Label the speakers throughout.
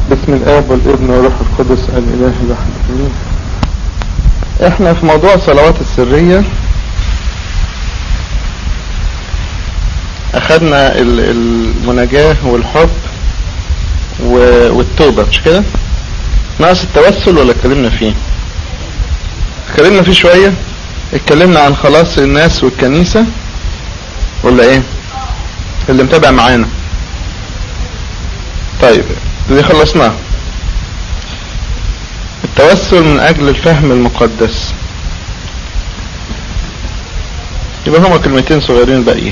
Speaker 1: باسم الاب والابن والروح القدس الاله الواحد امين احنا في موضوع الصلوات السرية اخدنا ال- المناجاة والحب و- والتوبة مش كده ناقص التوسل ولا اتكلمنا فيه اتكلمنا فيه شوية اتكلمنا عن خلاص الناس والكنيسة ولا ايه اللي متابع معانا طيب دي خلصناها التوسل من اجل الفهم المقدس يبقى هما كلمتين صغيرين باقيين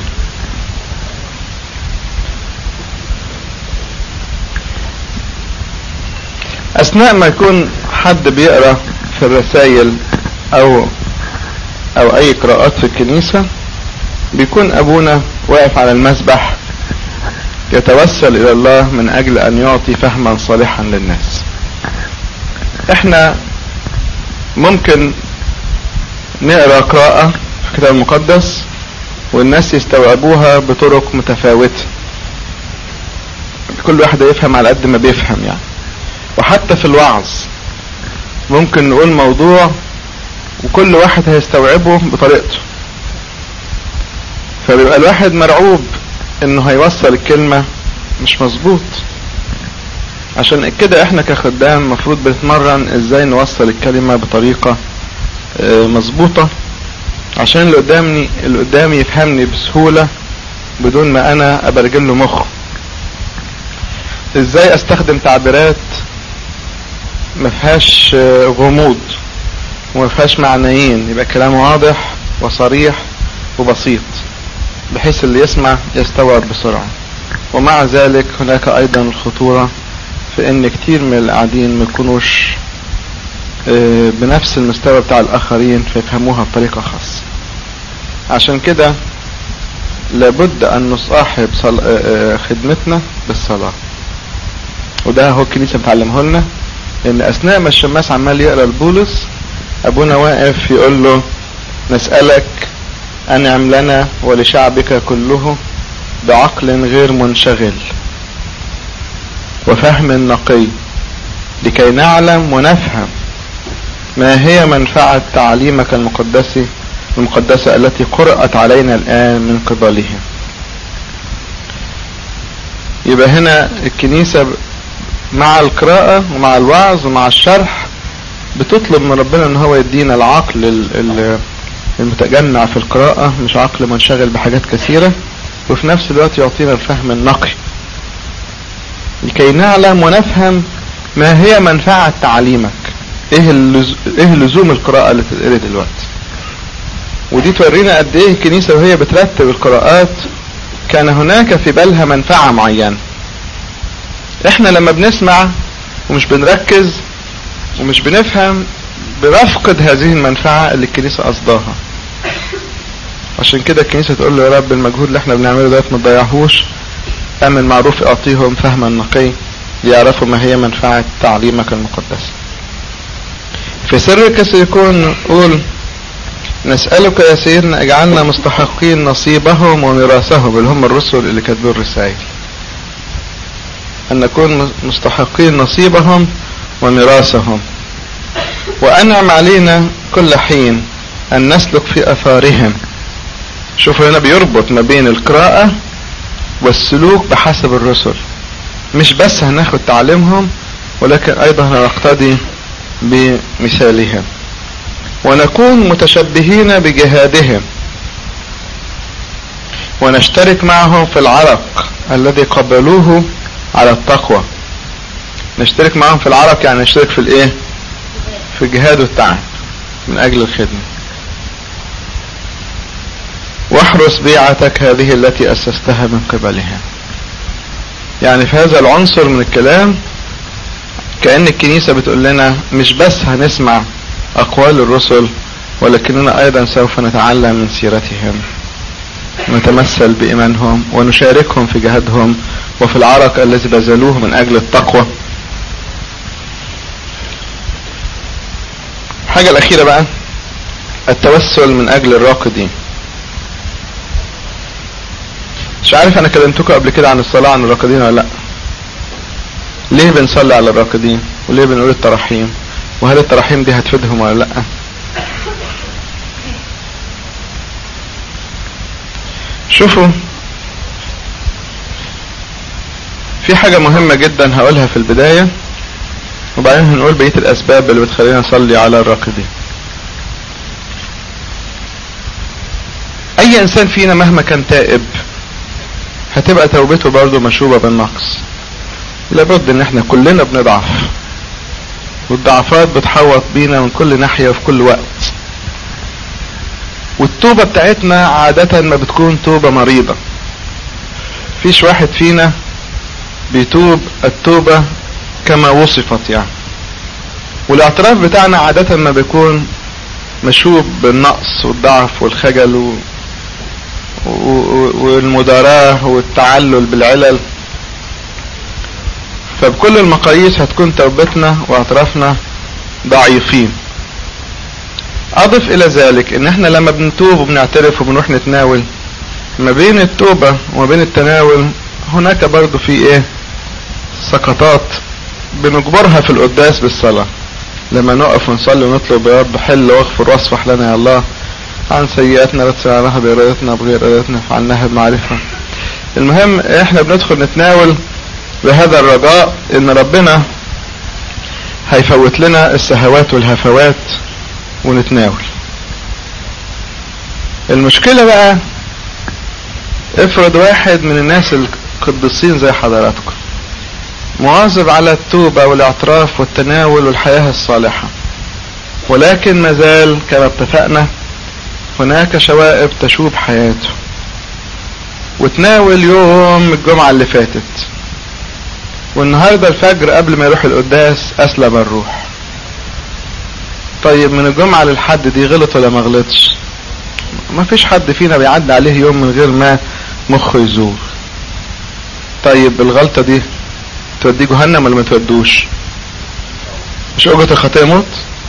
Speaker 1: اثناء ما يكون حد بيقرا في الرسائل او او اي قراءات في الكنيسة بيكون ابونا واقف على المسبح يتوسل الى الله من اجل ان يعطي فهما صالحا للناس احنا ممكن نقرا قراءة في الكتاب المقدس والناس يستوعبوها بطرق متفاوتة كل واحد يفهم على قد ما بيفهم يعني وحتى في الوعظ ممكن نقول موضوع وكل واحد هيستوعبه بطريقته فبيبقى الواحد مرعوب انه هيوصل الكلمة مش مظبوط عشان كده احنا كخدام المفروض بنتمرن ازاي نوصل الكلمة بطريقة اه مظبوطة عشان اللي قدامي اللي قدامي يفهمني بسهولة بدون ما انا ابرجل له مخه ازاي استخدم تعبيرات ما فيهاش غموض وما فيهاش معنيين يبقى كلام واضح وصريح وبسيط بحيث اللي يسمع يستوعب بسرعة ومع ذلك هناك ايضا الخطورة في ان كتير من القاعدين ما يكونوش بنفس المستوى بتاع الاخرين فيفهموها بطريقة خاصة عشان كده لابد ان نصاحب خدمتنا بالصلاة وده هو الكنيسة بتعلمه لنا ان اثناء ما الشماس عمال يقرا البولس ابونا واقف يقول له نسألك انعم لنا ولشعبك كله بعقل غير منشغل وفهم نقي لكي نعلم ونفهم ما هي منفعة تعليمك المقدس المقدسة التي قرأت علينا الآن من قبله يبقى هنا الكنيسة مع القراءة ومع الوعظ ومع الشرح بتطلب من ربنا ان هو يدينا العقل المتجمع في القراءة مش عقل منشغل بحاجات كثيرة وفي نفس الوقت يعطينا الفهم النقي لكي نعلم ونفهم ما هي منفعة تعليمك ايه, اللز... ايه لزوم القراءة اللي تتقري دلوقتي ودي تورينا قد ايه الكنيسة وهي بترتب القراءات كان هناك في بالها منفعة معينة احنا لما بنسمع ومش بنركز ومش بنفهم بنفقد هذه المنفعة اللي الكنيسة قصداها عشان كده الكنيسة تقول له يا رب المجهود اللي احنا بنعمله ده ما تضيعهوش اعمل معروف اعطيهم فهما نقي ليعرفوا ما هي منفعة تعليمك المقدس في سرك سيكون نقول نسألك يا سيدنا اجعلنا مستحقين نصيبهم وميراثهم اللي هم الرسل اللي كتبوا الرسائل أن نكون مستحقين نصيبهم وميراثهم وأنعم علينا كل حين أن نسلك في أثارهم شوفوا هنا بيربط ما بين القراءة والسلوك بحسب الرسل مش بس هناخد تعليمهم ولكن أيضا هنقتدي بمثالهم ونكون متشبهين بجهادهم ونشترك معهم في العرق الذي قبلوه على التقوى نشترك معهم في العرق يعني نشترك في الايه في الجهاد والتعب من اجل الخدمة واحرس بيعتك هذه التي اسستها من قبلها يعني في هذا العنصر من الكلام كأن الكنيسة بتقول لنا مش بس هنسمع اقوال الرسل ولكننا ايضا سوف نتعلم من سيرتهم نتمثل بإيمانهم ونشاركهم في جهادهم وفي العرق الذي بذلوه من أجل التقوى الحاجة الأخيرة بقى التوسل من أجل الراقدين مش عارف أنا كلمتكم قبل كده عن الصلاة عن الراقدين ولا لأ ليه بنصلي على الراقدين وليه بنقول التراحيم وهل التراحيم دي هتفيدهم ولا لا شوفوا في حاجة مهمة جدا هقولها في البداية وبعدين هنقول بقية الأسباب اللي بتخلينا نصلي على الراقدين أي إنسان فينا مهما كان تائب هتبقى توبته برضه مشوبة بالنقص لابد ان احنا كلنا بنضعف والضعفات بتحوط بينا من كل ناحية وفي كل وقت والتوبة بتاعتنا عادة ما بتكون توبة مريضة فيش واحد فينا بيتوب التوبة كما وصفت يعني والاعتراف بتاعنا عادة ما بيكون مشوب بالنقص والضعف والخجل و... و... والمداراة والتعلل بالعلل فبكل المقاييس هتكون توبتنا واعترافنا ضعيفين اضف الى ذلك ان احنا لما بنتوب وبنعترف وبنروح نتناول ما بين التوبة وما بين التناول هناك برضو في ايه سقطات بنجبرها في القداس بالصلاة لما نقف ونصلي ونطلب يا رب حل واغفر واصفح لنا يا الله عن سيئاتنا لا تسعرها بإرادتنا بغير إرادتنا فعلناها بمعرفة المهم احنا بندخل نتناول بهذا الرجاء ان ربنا هيفوت لنا السهوات والهفوات ونتناول المشكلة بقى افرض واحد من الناس القديسين زي حضراتكم مواظب على التوبة والاعتراف والتناول والحياة الصالحة ولكن مازال كما اتفقنا هناك شوائب تشوب حياته وتناول يوم الجمعة اللي فاتت والنهاردة الفجر قبل ما يروح القداس أسلم الروح طيب من الجمعة للحد دي غلط ولا ما غلطش ما فيش حد فينا بيعدي عليه يوم من غير ما مخه يزور طيب الغلطة دي توديه جهنم ولا ما تودوش مش أجرة الخطية موت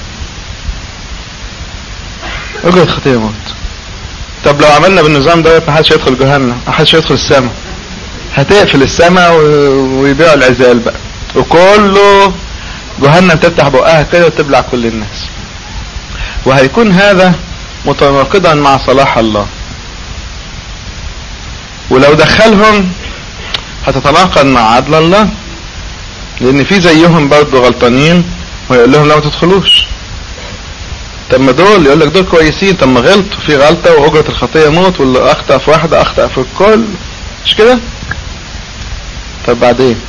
Speaker 1: أجرة الخطية موت طب لو عملنا بالنظام دوت ما حدش هيدخل جهنم ما حدش هيدخل السماء هتقفل السماء ويبيعوا العزال بقى وكله جهنم تفتح بقها كده وتبلع كل الناس وهيكون هذا متناقضا مع صلاح الله ولو دخلهم هتتناقض مع عدل الله لان في زيهم برضه غلطانين ويقول لهم لا ما تدخلوش طب ما دول يقول لك دول كويسين طب ما غلطوا في غلطه واجره الخطيه موت واللي اخطا في واحده اخطا في الكل مش كده طب بعدين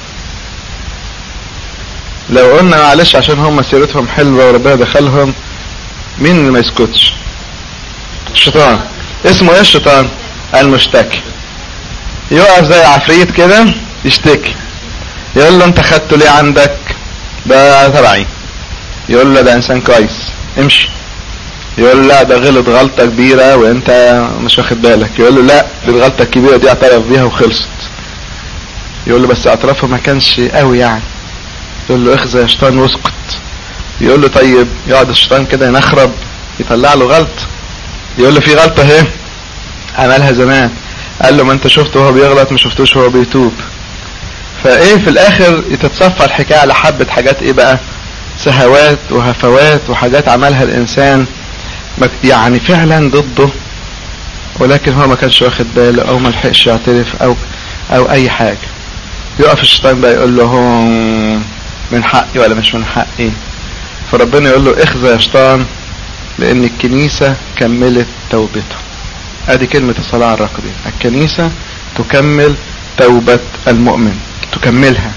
Speaker 1: لو قلنا معلش عشان هم سيرتهم حلوه وربنا دخلهم مين اللي ما يسكتش الشيطان اسمه ايه الشيطان المشتكي يقف زي عفريت كده يشتكي يقول له انت خدته ليه عندك ده تبعي يقول له ده انسان كويس امشي يقول له لا ده غلط غلطة كبيرة وانت مش واخد بالك يقول له لا دي الغلطة الكبيرة دي اعترف بيها وخلصت يقول له بس اعترافه ما كانش قوي يعني يقول له اخزى يا شيطان واسكت يقول له طيب يقعد الشيطان كده ينخرب يطلع له غلط يقول له في غلطة اهي عملها زمان قال له ما انت شفته وهو بيغلط ما شفتوش وهو بيتوب فايه في الاخر تتصفى الحكاية على حبة حاجات ايه بقى سهوات وهفوات وحاجات عملها الانسان يعني فعلا ضده ولكن هو ما كانش واخد باله او ما لحقش يعترف او او اي حاجة يقف الشيطان بقى يقول له هو من حقي ولا مش من حقي فربنا يقول له اخزى يا شيطان لان الكنيسة كملت توبته ادي كلمة الصلاة على الراقدين الكنيسة تكمل توبة المؤمن تكملها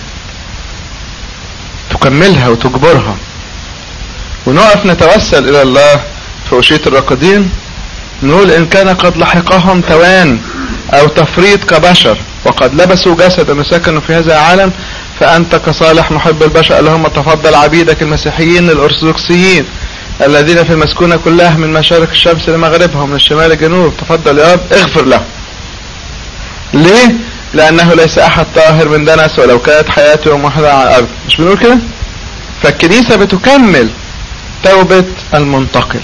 Speaker 1: تكملها وتجبرها ونقف نتوسل الى الله في أشية الراقدين نقول ان كان قد لحقهم توان او تفريط كبشر وقد لبسوا جسدا وسكنوا في هذا العالم فانت كصالح محب البشر اللهم تفضل عبيدك المسيحيين الارثوذكسيين الذين في المسكونة كلها من مشارق الشمس لمغربها ومن الشمال الجنوب تفضل يا رب اغفر له ليه لانه ليس احد طاهر من دنس ولو كانت حياته يوم واحدة على الارض مش بنقول كده فالكنيسة بتكمل توبة المنتقل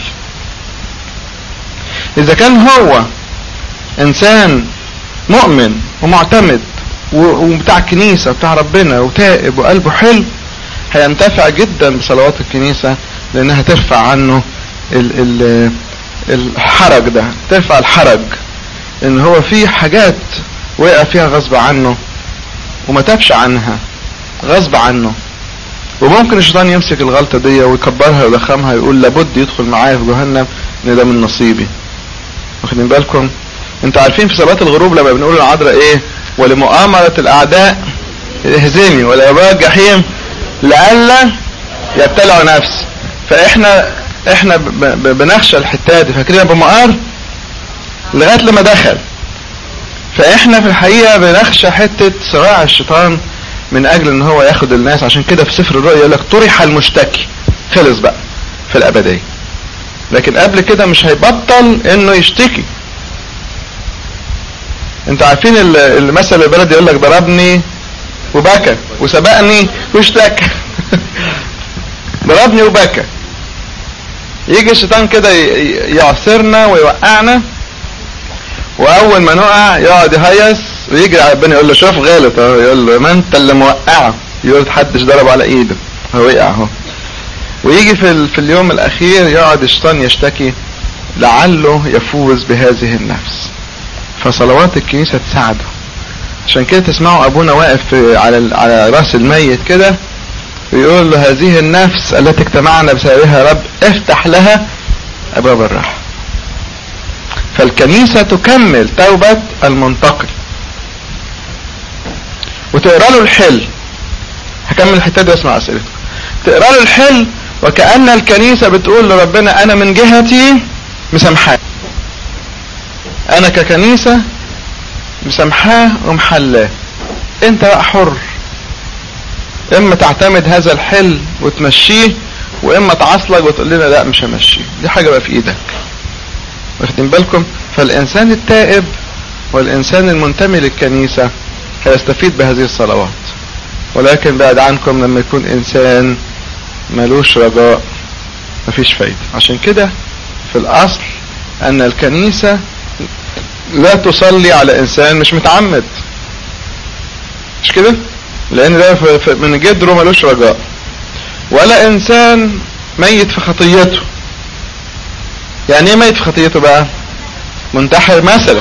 Speaker 1: اذا كان هو انسان مؤمن ومعتمد وبتاع الكنيسة بتاع ربنا وتائب وقلبه حلو هينتفع جدا بصلوات الكنيسة لانها ترفع عنه ال ال الحرج ده ترفع الحرج ان هو في حاجات وقع فيها غصب عنه وما تابش عنها غصب عنه وممكن الشيطان يمسك الغلطة دي ويكبرها ويضخمها ويقول لابد يدخل معايا في جهنم ان ده من نصيبي واخدين بالكم انتوا عارفين في صلاة الغروب لما بنقول العذراء ايه ولمؤامرة الاعداء اهزمي ولا الجحيم لئلا يبتلعوا نفس فاحنا احنا بنخشى الحتة دي فاكرين ابو مقار لغاية لما دخل فاحنا في الحقيقة بنخشى حتة صراع الشيطان من اجل ان هو ياخد الناس عشان كده في سفر الرؤيا يقول لك طرح المشتكي خلص بقى في الابدية لكن قبل كده مش هيبطل انه يشتكي انتوا عارفين المثل البلد يقول لك ضربني وبكى وسبقني واشتكى ضربني وبكى يجي الشيطان كده يعصرنا ويوقعنا واول ما نقع يقعد يهيص ويجري على ربنا يقول له شوف غلط اهو يقول له ما انت اللي موقعه يقول محدش ضرب على ايده هو وقع اهو ويجي في, في اليوم الاخير يقعد الشيطان يشتكي لعله يفوز بهذه النفس فصلوات الكنيسة تساعده عشان كده تسمعوا ابونا واقف على على راس الميت كده ويقول له هذه النفس التي اجتمعنا بسببها يا رب افتح لها ابواب الراحه فالكنيسة تكمل توبة المنتقل وتقرا له الحل هكمل الحته دي واسمع اسئلتك تقرا له الحل وكأن الكنيسة بتقول لربنا انا من جهتي مسامحاه انا ككنيسة مسامحاه ومحلاه انت بقى حر اما تعتمد هذا الحل وتمشيه واما تعصلك وتقول لنا لا مش همشيه دي حاجة بقى في ايدك واخدين بالكم فالانسان التائب والانسان المنتمي للكنيسة هيستفيد بهذه الصلوات ولكن بعد عنكم لما يكون انسان ملوش رجاء مفيش فايدة عشان كده في الاصل ان الكنيسة لا تصلي على انسان مش متعمد مش كده لان ده من جدره ملوش رجاء ولا انسان ميت في خطيته يعني ايه ميت في خطيته بقى منتحر مثلا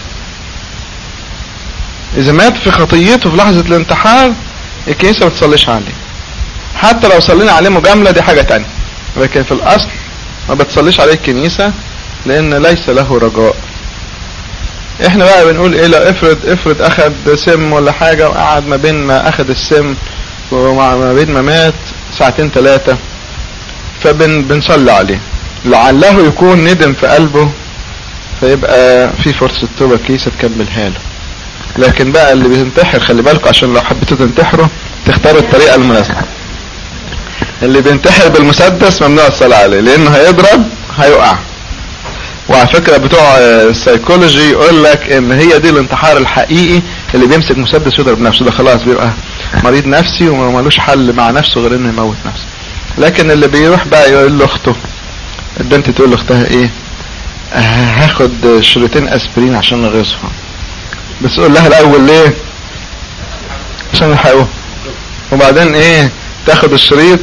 Speaker 1: اذا مات في خطيته في لحظة الانتحار الكنيسة ما تصليش عليه حتى لو صلينا عليه مجاملة دي حاجة تانية لكن في الاصل ما بتصليش عليه الكنيسة لان ليس له رجاء احنا بقى بنقول ايه لا افرض افرض اخد سم ولا حاجة وقعد ما بين ما اخد السم وما بين ما مات ساعتين ثلاثة فبنصلي عليه لعله يكون ندم في قلبه فيبقى في فرصة توبة كيسة تكملها له لكن بقى اللي بينتحر خلي بالكم عشان لو حبيتوا تنتحروا تختاروا الطريقة المناسبة اللي بينتحر بالمسدس ممنوع الصلاة عليه لانه هيضرب هيقع وعلى فكرة بتوع السيكولوجي يقول لك ان هي دي الانتحار الحقيقي اللي بيمسك مسدس يضرب نفسه ده خلاص بيبقى مريض نفسي ومالوش حل مع نفسه غير انه يموت نفسه لكن اللي بيروح بقى يقول لاخته البنت تقول لاختها ايه هاخد شريطين اسبرين عشان نغيظها بس قول لها الاول ليه عشان يلحقوها وبعدين ايه تاخد الشريط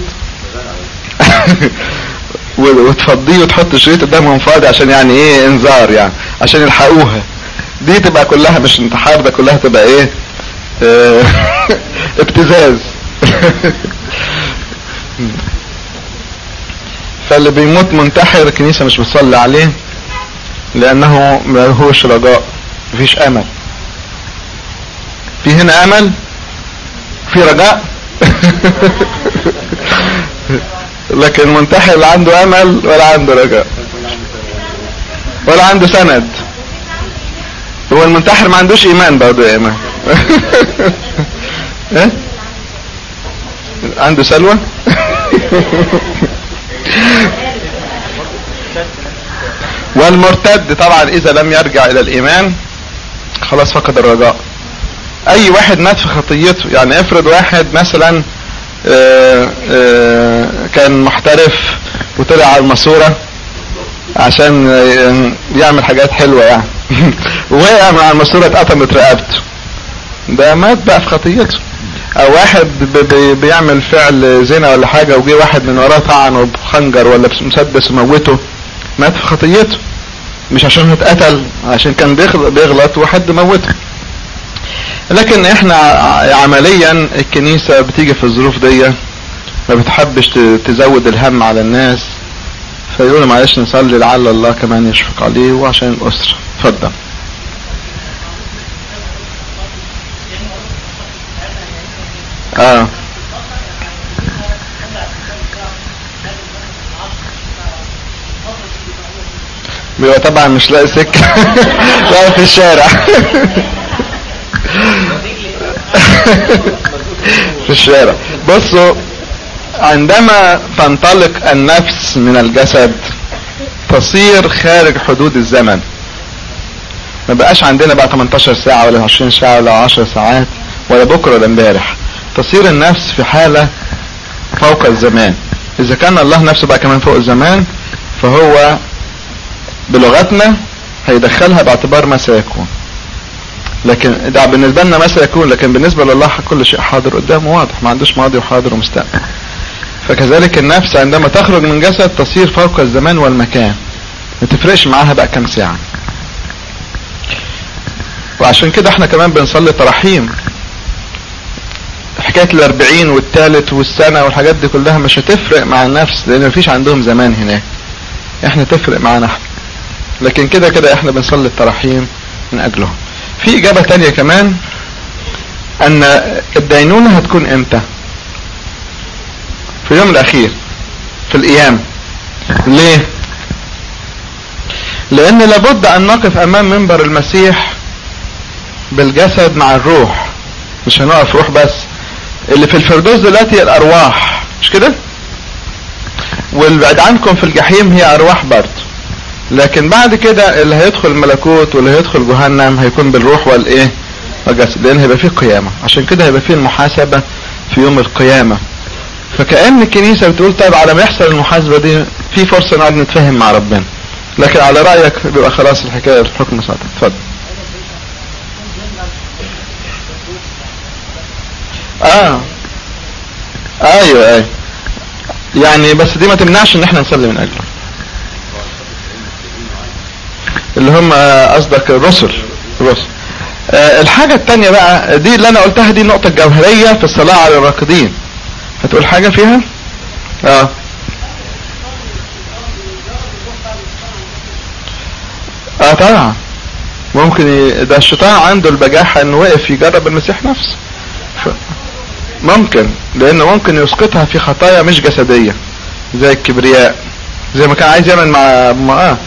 Speaker 1: وتفضيه وتحط الشريط قدامهم فاضي عشان يعني ايه انذار يعني عشان يلحقوها دي تبقى كلها مش انتحار ده كلها تبقى ايه اه ابتزاز فاللي بيموت منتحر الكنيسة مش بتصلي عليه لانه ما هوش رجاء مفيش امل في هنا امل في رجاء لكن المنتحر لا عنده امل ولا عنده رجاء ولا عنده سند هو المنتحر ما عندوش ايمان برضه يا ايمان ايه عنده سلوى والمرتد طبعا اذا لم يرجع الى الايمان خلاص فقد الرجاء اي واحد مات في خطيته يعني افرض واحد مثلا آآ آآ كان محترف وطلع على الماسورة عشان يعمل حاجات حلوة يعني وقع مع الماسورة اتقطمت رقبته ده مات بقى في خطيته او واحد بيعمل فعل زنا ولا حاجة وجي واحد من وراه طعنه بخنجر ولا بمسدس وموته مات في خطيته مش عشان اتقتل عشان كان بيغلط وحد موته لكن احنا عمليا الكنيسة بتيجي في الظروف دي ما بتحبش تزود الهم على الناس فيقولوا معلش نصلي لعل الله كمان يشفق عليه وعشان الأسرة اتفضل اه بيبقى طبعا مش لاقي سكة لا في الشارع في الشارع بصوا عندما تنطلق النفس من الجسد تصير خارج حدود الزمن ما بقاش عندنا بقى 18 ساعة ولا 20 ساعة ولا 10 ساعات ولا بكرة ولا امبارح تصير النفس في حالة فوق الزمان اذا كان الله نفسه بقى كمان فوق الزمان فهو بلغتنا هيدخلها باعتبار ما سيكون لكن ده بالنسبة لنا ما سيكون لكن بالنسبة لله كل شيء حاضر قدامه واضح ما عندوش ماضي وحاضر ومستقبل فكذلك النفس عندما تخرج من جسد تصير فوق الزمان والمكان ما تفرقش معاها بقى كم ساعة وعشان كده احنا كمان بنصلي تراحيم حكاية الاربعين والتالت والسنة والحاجات دي كلها مش هتفرق مع النفس لان مفيش عندهم زمان هناك احنا تفرق معانا احنا لكن كده كده احنا بنصلي التراحيم من اجلهم في اجابة تانية كمان ان الدينونة هتكون امتى في اليوم الاخير في الايام ليه لان لابد ان نقف امام منبر المسيح بالجسد مع الروح مش هنقف روح بس اللي في الفردوس دلوقتي الارواح مش كده واللي بعد عنكم في الجحيم هي ارواح برضه لكن بعد كده اللي هيدخل الملكوت واللي هيدخل جهنم هيكون بالروح والايه والجسد لان هيبقى فيه قيامة عشان كده هيبقى فيه المحاسبة في يوم القيامة فكأن الكنيسة بتقول طيب على ما يحصل المحاسبة دي في فرصة نقعد نتفاهم مع ربنا لكن على رأيك بيبقى خلاص الحكاية الحكم صادق اتفضل اه ايوه ايوه يعني بس دي ما تمنعش ان احنا نصلي من اجله اللي هم قصدك الرسل الرسل آه الحاجة التانية بقى دي اللي انا قلتها دي النقطة الجوهرية في الصلاة على الراكدين هتقول حاجة فيها اه اه طبعا ممكن ي... ده الشيطان عنده البجاحة انه وقف يجرب المسيح نفسه ف... ممكن لانه ممكن يسقطها في خطايا مش جسدية زي الكبرياء زي ما كان عايز يعمل مع مع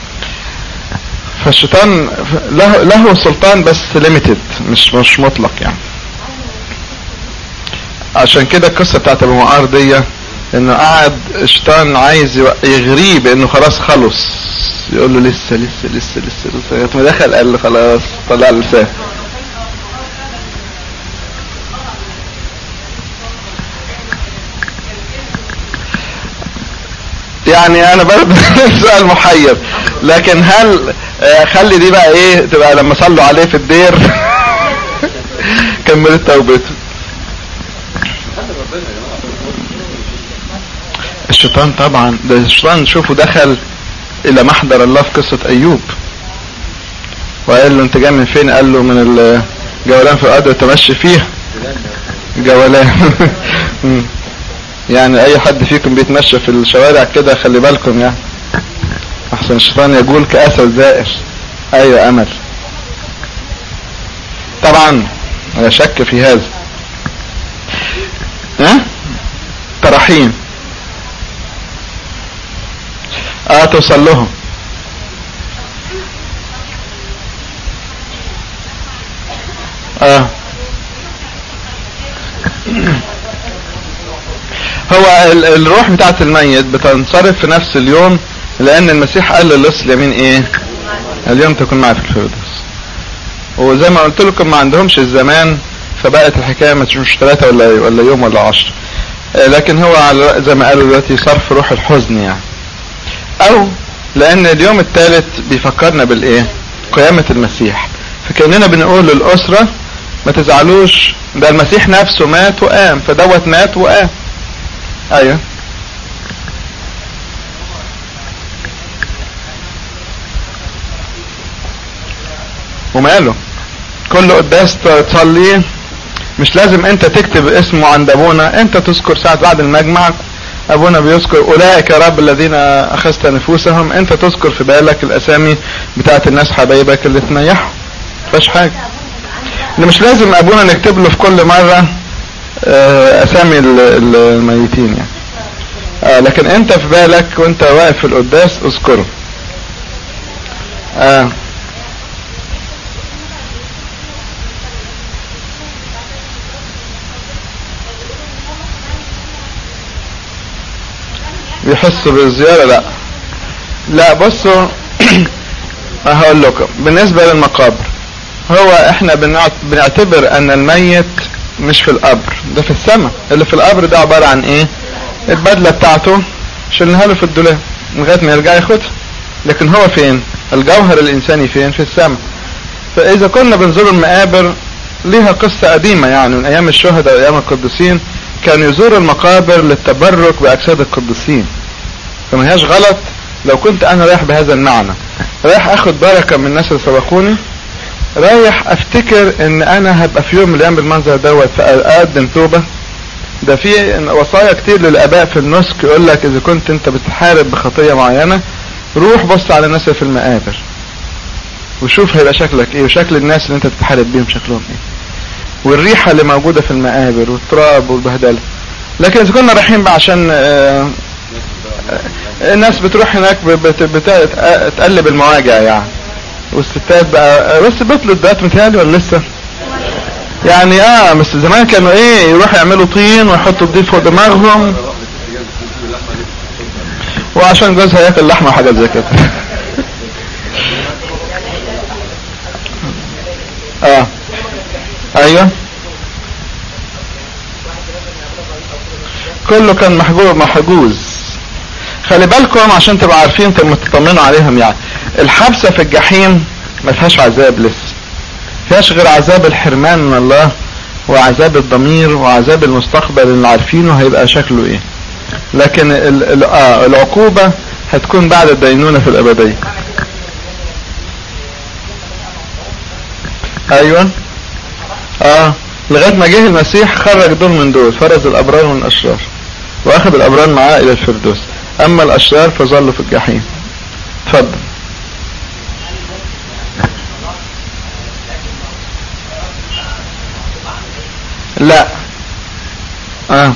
Speaker 1: فالشيطان له له سلطان بس ليميتد مش مش مطلق يعني عشان كده القصه بتاعت ابو معار دي انه قعد الشيطان عايز يغريه بانه خلاص خلص يقول له لسه لسه لسه لسه لسه ما دخل قال له خلاص طلع لسان يعني انا برضه سؤال محير لكن هل خلي دي بقى ايه تبقى لما صلوا عليه في الدير كملت توبته الشيطان طبعا ده الشيطان شوفوا دخل الى محضر الله في قصة ايوب وقال له انت جاي من فين قال له من الجولان في الارض وتمشي فيها جولان يعني اي حد فيكم بيتمشى في الشوارع كده خلي بالكم يعني احسن الشيطان يقول كاسد زائر ايوه امل طبعا لا شك في هذا ها تراحيم اه توصل لهم اه هو الروح بتاعت الميت بتنصرف في نفس اليوم لان المسيح قال للص اليمين ايه اليوم تكون معي في الفردوس وزي ما قلت لكم ما عندهمش الزمان فبقت الحكايه مش ثلاثة ولا ولا يوم ولا عشر لكن هو على زي ما قالوا دلوقتي صرف روح الحزن يعني او لان اليوم الثالث بيفكرنا بالايه قيامة المسيح فكأننا بنقول للأسرة ما تزعلوش ده المسيح نفسه مات وقام فدوت مات وقام ايوه وماله كل قداس تصليه مش لازم انت تكتب اسمه عند ابونا انت تذكر ساعة بعد المجمع ابونا بيذكر اولئك يا رب الذين اخذت نفوسهم انت تذكر في بالك الاسامي بتاعت الناس حبايبك اللي تنيحهم مفيش حاجة اللي مش لازم ابونا نكتب له في كل مرة اه اسامي الميتين يعني اه لكن انت في بالك وانت واقف في القداس اذكره اه بيحسوا بالزيارة لا لا بصوا هقول لكم بالنسبة للمقابر هو احنا بنعتبر ان الميت مش في القبر ده في السماء اللي في القبر ده عبارة عن ايه البدلة بتاعته شلناها له في الدولاب لغاية ما يرجع ياخدها لكن هو فين الجوهر الانساني فين في السماء فاذا كنا بنزور المقابر ليها قصة قديمة يعني من ايام الشهداء وايام القديسين كان يزور المقابر للتبرك باجساد القديسين فما هياش غلط لو كنت انا رايح بهذا المعنى رايح اخد بركة من الناس اللي سبقوني رايح افتكر ان انا هبقى في يوم من الايام بالمنظر دوت فاقدم توبة ده في وصايا كتير للاباء في النسك يقول لك اذا كنت انت بتحارب بخطية معينة روح بص على الناس في المقابر وشوف هيبقى شكلك ايه وشكل الناس اللي انت بتحارب بيهم شكلهم ايه والريحة اللي موجودة في المقابر والتراب والبهدلة لكن اذا كنا رايحين بقى عشان آه الناس بتروح هناك بتقلب المواجع يعني والستات بقى بس بطلوا الدات متهيألي ولا لسه يعني اه بس زمان كانوا ايه يروحوا يعملوا طين ويحطوا الضيف فوق دماغهم وعشان جوزها ياكل لحمه وحاجات زي كده اه ايوه كله كان محجوز محجوز خلي بالكم عشان تبقوا عارفين تطمنوا عليهم يعني الحبسة في الجحيم ما فيهاش عذاب لسه فيهاش غير عذاب الحرمان من الله وعذاب الضمير وعذاب المستقبل اللي عارفينه هيبقى شكله ايه لكن ال ال آه العقوبة هتكون بعد الدينونة في الابدية ايوه اه لغاية ما جه المسيح خرج دول من دول فرز الابرار من الاشرار واخذ الابرار معاه الى الفردوس اما الاشرار فظلوا في الجحيم اتفضل لا اه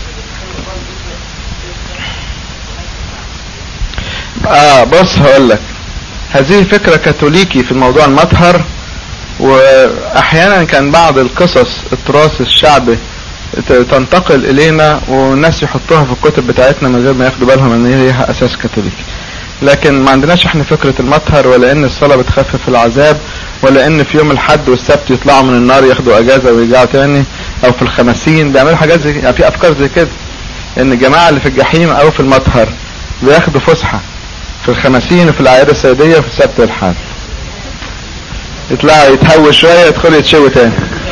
Speaker 1: اه بص هقول لك هذه فكرة كاثوليكي في الموضوع المطهر واحيانا كان بعض القصص التراث الشعبي تنتقل الينا والناس يحطوها في الكتب بتاعتنا من غير ما ياخدوا بالهم ان هي ليها اساس كاثوليكي لكن ما عندناش احنا فكرة المطهر ولا ان الصلاة بتخفف العذاب ولا ان في يوم الحد والسبت يطلعوا من النار ياخدوا اجازة ويرجعوا تاني او في الخمسين بيعملوا حاجات زي يعني في افكار زي كده ان الجماعة اللي في الجحيم او في المطهر بياخدوا فسحة في الخمسين وفي الاعياد السيدية وفي السبت والحد يطلعوا يتهوى شوية يدخلوا يتشوي تاني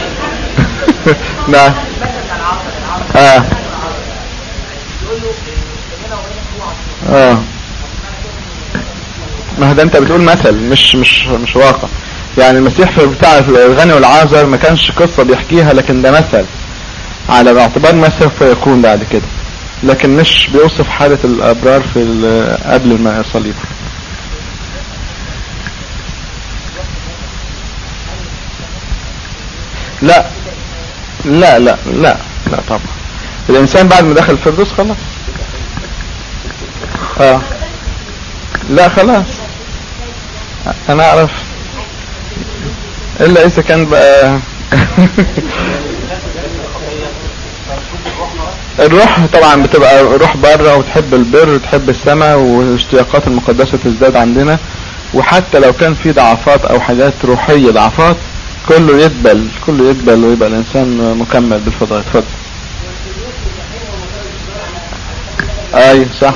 Speaker 1: نعم اه اه ما ده انت بتقول مثل مش مش مش واقع يعني المسيح في بتاع الغني والعازر ما كانش قصة بيحكيها لكن ده مثل على اعتبار ما سوف يكون بعد كده لكن مش بيوصف حالة الابرار في قبل ما الصليب لا لا لا لا لا طبعا الانسان بعد ما دخل الفردوس خلاص اه لا خلاص انا اعرف الا اذا كان بقى الروح طبعا بتبقى روح بره وتحب البر وتحب السماء واشتياقات المقدسة تزداد عندنا وحتى لو كان في ضعفات او حاجات روحية ضعفات كله يدبل كله يدبل ويبقى الانسان مكمل بالفضاء اتفضل اي صح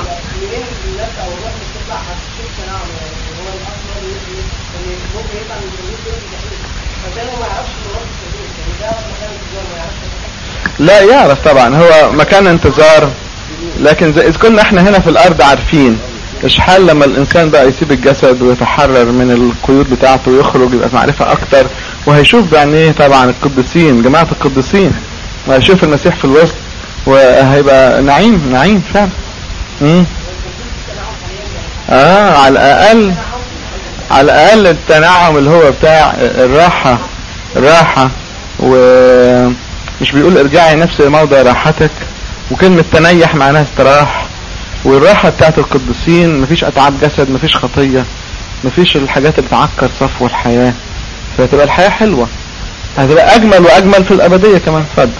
Speaker 1: لا يعرف طبعا هو مكان انتظار لكن اذا كنا احنا هنا في الارض عارفين ايش حال لما الانسان بقى يسيب الجسد ويتحرر من القيود بتاعته ويخرج يبقى معرفة اكتر وهيشوف بعينيه طبعا القديسين جماعة القديسين وهيشوف المسيح في الوسط وهيبقى نعيم نعيم فعلا امم اه على الاقل على الاقل التنعم اللي هو بتاع الراحة الراحة ومش بيقول ارجعي نفس موضع راحتك وكلمة تنيح معناها استراح والراحة بتاعت القديسين مفيش اتعاب جسد مفيش خطية مفيش الحاجات اللي تعكر صفو الحياة فتبقى الحياة حلوة هتبقى اجمل واجمل في الابدية كمان اتفضل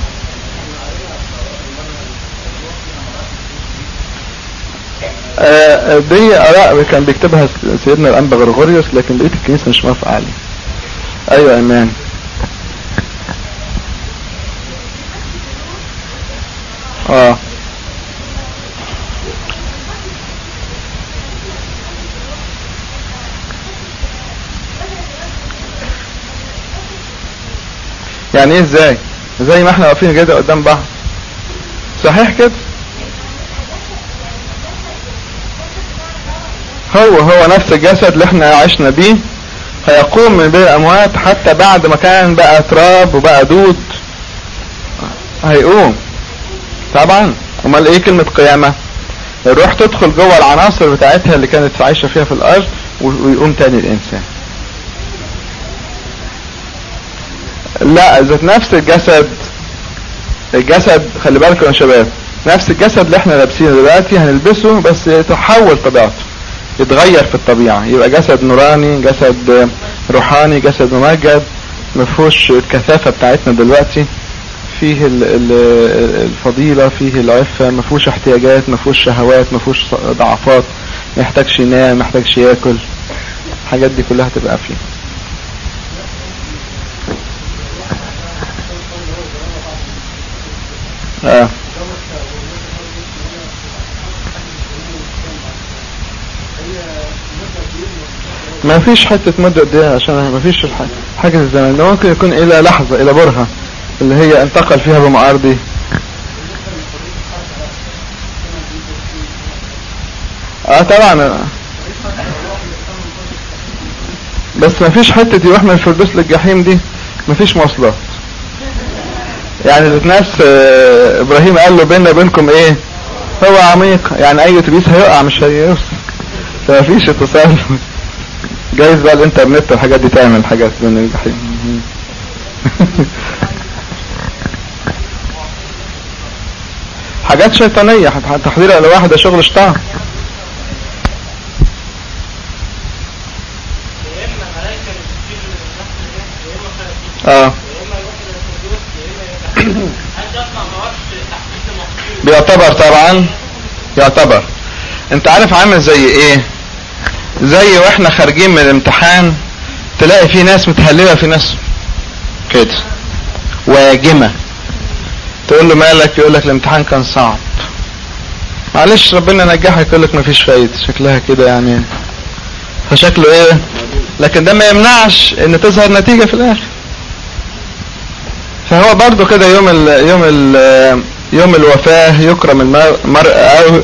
Speaker 1: آه دي اراء كان بيكتبها سيدنا الانبا غرغوريوس لكن بقية الكنيسة مش موافقة عليه ايوه ايمان اه يعني ايه ازاي زي ما احنا واقفين كده قدام بعض صحيح كده هو هو نفس الجسد اللي احنا عشنا بيه هيقوم من بين الاموات حتى بعد ما كان بقى تراب وبقى دود هيقوم طبعا امال ايه كلمة قيامة الروح تدخل جوه العناصر بتاعتها اللي كانت عايشة فيها في الارض ويقوم تاني الانسان لا ذات نفس الجسد الجسد خلي بالكم يا شباب نفس الجسد اللي احنا لابسينه دلوقتي هنلبسه بس يتحول طبيعته يتغير في الطبيعة يبقى جسد نوراني جسد روحاني جسد ممجد مفهوش الكثافة بتاعتنا دلوقتي فيه الفضيلة فيه العفة مفهوش احتياجات مفهوش شهوات مفهوش ضعفات محتاجش ينام محتاجش ياكل الحاجات دي كلها تبقى فيه اه ما فيش حتة مدة قد ايه عشان ما فيش حاجة الزمن ده ممكن يكون الى لحظة الى برهة اللي هي انتقل فيها بمعارضي اه طبعا بس ما فيش حتة يروح من الفردوس للجحيم دي ما فيش مواصلات يعني ذات نفس ابراهيم قال له بيننا وبينكم ايه هو عميق يعني اي اتوبيس هيقع مش هيوصل فما فيش اتصال جايز بقى الانترنت والحاجات دي تعمل حاجات بين الجحيم حاجات شيطانية تحضير لواحدة شغل شطان اه بيعتبر طبعا يعتبر انت عارف عامل زي ايه زي واحنا خارجين من الامتحان تلاقي في ناس متهلبة في ناس كده واجمة تقول له مالك يقول لك الامتحان كان صعب معلش ربنا نجحك يقول لك مفيش فايدة شكلها كده يعني فشكله ايه لكن ده ما يمنعش ان تظهر نتيجة في الاخر فهو برضو كده يوم ال يوم ال يوم الوفاة يكرم المرء او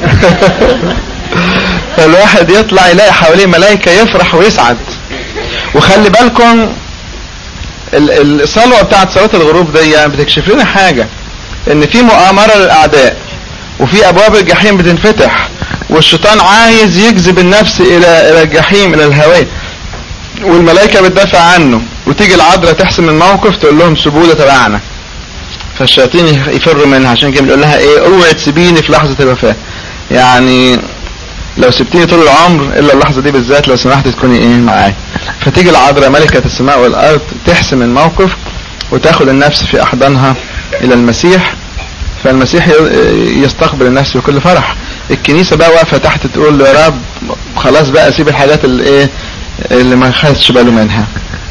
Speaker 1: فالواحد يطلع يلاقي حواليه ملائكة يفرح ويسعد وخلي بالكم الصلوة بتاعت صلاة الغروب دي يعني بتكشف لنا حاجة ان في مؤامرة للاعداء وفي ابواب الجحيم بتنفتح والشيطان عايز يجذب النفس الى الى الجحيم الى الهواء والملائكة بتدافع عنه وتيجي العذراء تحسم الموقف تقول لهم سيبوه ده تبعنا فالشياطين يفروا منها عشان كده بيقول لها ايه اوعي تسيبيني في لحظة الوفاة يعني لو سبتيني طول العمر الا اللحظة دي بالذات لو سمحت تكوني ايه معايا فتيجي العذراء ملكة السماء والارض تحسم الموقف وتاخد النفس في احضانها الى المسيح فالمسيح يستقبل النفس بكل فرح الكنيسة بقى واقفة تحت تقول له يا رب خلاص بقى سيب الحاجات اللي ايه اللي ما خدش باله منها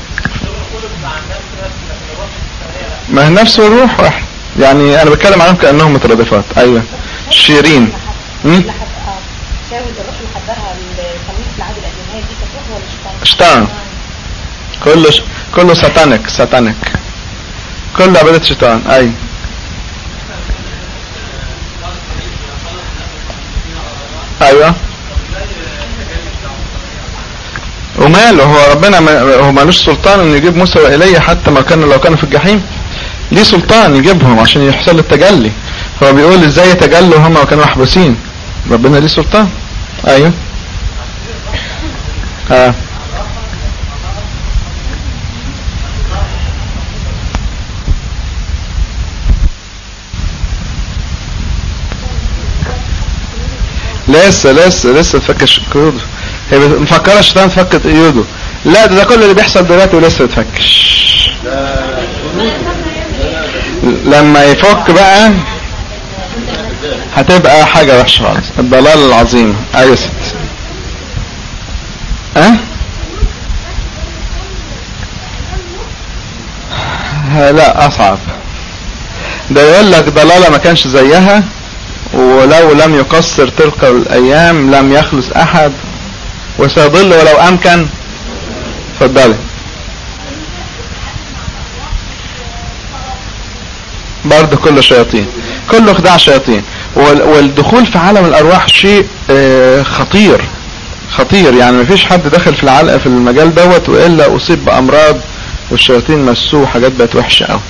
Speaker 1: ما هي نفس الروح واحد يعني انا بتكلم عنهم كانهم مترادفات ايوه شيرين شيطان كله ش... كله ساتانيك ساتانيك كل عبادة شيطان اي ايوه وماله هو ربنا ما هو مالوش سلطان انه يجيب موسى وإليه حتى ما كان لو كانوا في الجحيم ليه سلطان يجيبهم عشان يحصل التجلي هو بيقول ازاي يتجلوا هم كانوا محبوسين ربنا ليه سلطان ايوه اه لسه لسه لسه تفكش قيوده هي مفكره الشيطان تفك قيوده لا ده, ده كل اللي بيحصل دلوقتي ولسه تفكش لما يفك بقى هتبقى حاجة وحشة خالص الضلال العظيم ايوه ست اه لا اصعب ده يقول لك ضلالة ما كانش زيها ولو لم يقصر تلك الايام لم يخلص احد وسيضل ولو امكن اتفضلي برضه كله شياطين كله خداع شياطين والدخول في عالم الارواح شيء خطير خطير يعني مفيش حد دخل في العلقة في المجال دوت والا اصيب بامراض والشياطين مسوه حاجات بقت وحشة قوي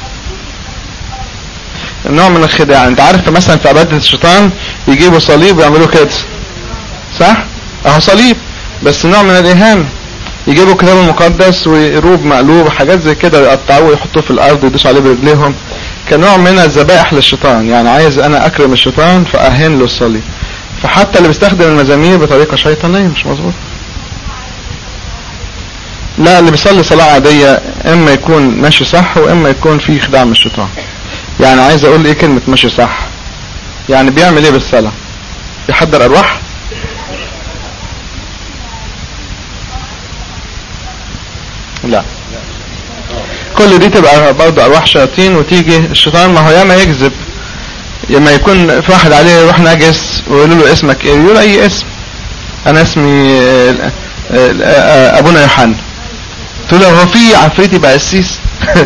Speaker 1: نوع من الخداع انت عارف مثلا في عبادة الشيطان يجيبوا صليب ويعملوا كده صح اهو صليب بس نوع من الاهانة يجيبوا الكتاب المقدس ويروب مقلوب حاجات زي كده يقطعوه ويحطوه في الارض ويدوسوا عليه برجليهم كنوع من الذبائح للشيطان يعني عايز انا اكرم الشيطان فاهين له الصليب فحتى اللي بيستخدم المزامير بطريقة شيطانية مش مظبوط لا اللي بيصلي صلاة عادية اما يكون ماشي صح واما يكون فيه خداع من الشيطان يعني عايز اقول ايه كلمة ماشي صح يعني بيعمل ايه بالصلاة يحضر ارواح لا كل دي تبقى برضه ارواح شياطين وتيجي الشيطان ما هو ياما يكذب لما يكون في واحد عليه روح نجس ويقولوا له اسمك ايه يقول اي اسم انا اسمي ابونا يوحنا تقول له هو في عفريت يبقى قسيس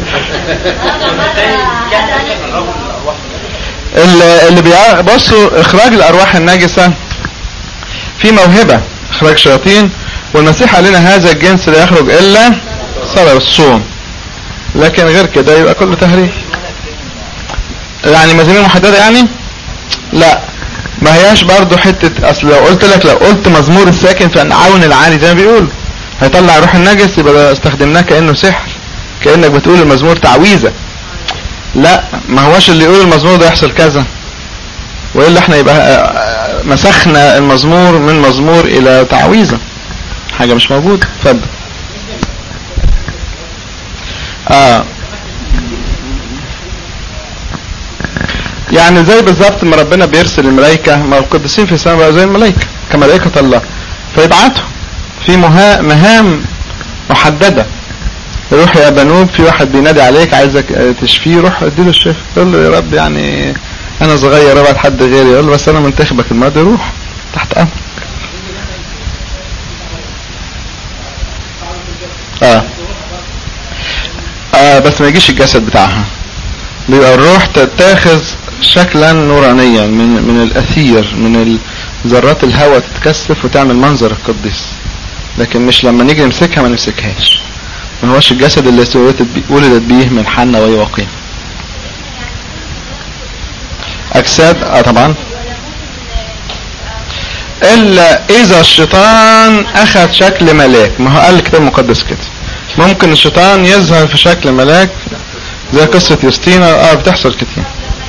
Speaker 1: اللي بيع... بصوا اخراج الارواح النجسة في موهبة اخراج شياطين والمسيح قال لنا هذا الجنس لا يخرج الا صلاة الصوم لكن غير كده يبقى كله تهريج يعني مزامير محددة يعني لا ما هياش برضو حتة اصل لو قلت لك لو قلت مزمور الساكن في عون العالي زي ما بيقول هيطلع روح النجس يبقى استخدمناه كأنه سحر كأنك بتقول المزمور تعويذة لا ما هوش اللي يقول المزمور ده يحصل كذا وإلا احنا يبقى مسخنا المزمور من مزمور الى تعويذة حاجة مش موجودة اتفضل آه يعني زي بالظبط ما ربنا بيرسل الملائكة ما القديسين في السماء بقى زي الملائكة كملائكة الله فيبعتهم في مهام محددة روح يا بنوب في واحد بينادي عليك عايزك تشفيه روح اديله الشفاء يقول له يا رب يعني انا صغير ابعت حد غيري يقول له بس انا منتخبك الماضي روح تحت امرك اه اه بس ما يجيش الجسد بتاعها بيبقى الروح تتاخذ شكلا نورانيا من من الاثير من ذرات الهواء تتكثف وتعمل منظر القديس لكن مش لما نيجي نمسكها ما نمسكهاش ما هوش الجسد اللي ولدت بيه من حنا ويواقين اجساد اه طبعا الا اذا الشيطان اخذ شكل ملاك ما هو قال الكتاب المقدس كده ممكن الشيطان يظهر في شكل ملاك زي قصة يوستينا اه بتحصل كتير